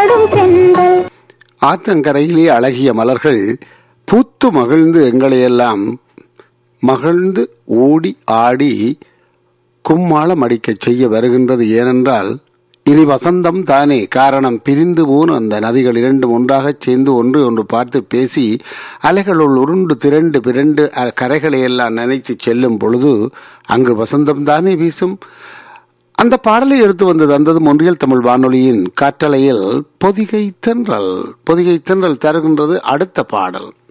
ஆடும் தென்றல் ஆத்தங்கரையிலே அழகிய மலர்கள் பூத்து மகிழ்ந்து எங்களையெல்லாம் மகிழ்ந்து ஓடி ஆடி கும்மாளம் அடிக்கச் செய்ய வருகின்றது ஏனென்றால் இனி வசந்தம் தானே காரணம் பிரிந்து போன அந்த நதிகள் இரண்டும் ஒன்றாகச் சேர்ந்து ஒன்று ஒன்று பார்த்து பேசி அலைகளுள் உருண்டு திரண்டு பிறண்டு அ- கரைகளை எல்லாம் நினைத்து செல்லும் பொழுது அங்கு வசந்தம் தானே வீசும் அந்த பாடலை எடுத்து வந்து தந்தது ஒன்றியல் தமிழ் வானொலியின் காற்றலையில் பொதிகை தென்றல் பொதிகை தென்றல் தருகின்றது அடுத்த பாடல்